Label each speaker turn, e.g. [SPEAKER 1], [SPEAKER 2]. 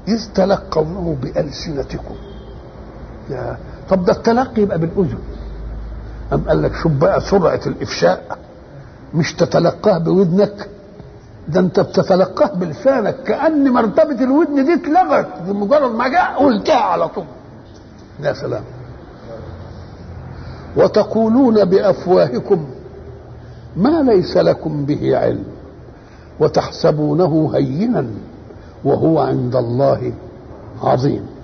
[SPEAKER 1] إذ تلقونه بألسنتكم يا طب ده التلقي يبقى بالأذن أم قال لك شوف بقى سرعة الإفشاء مش تتلقاه بودنك ده انت بتتلقاه بلسانك كأن مرتبة الودن دي اتلغت بمجرد ما جاء قلتها على طول يا سلام وتقولون بأفواهكم ما ليس لكم به علم وتحسبونه هينا وهو عند الله عظيم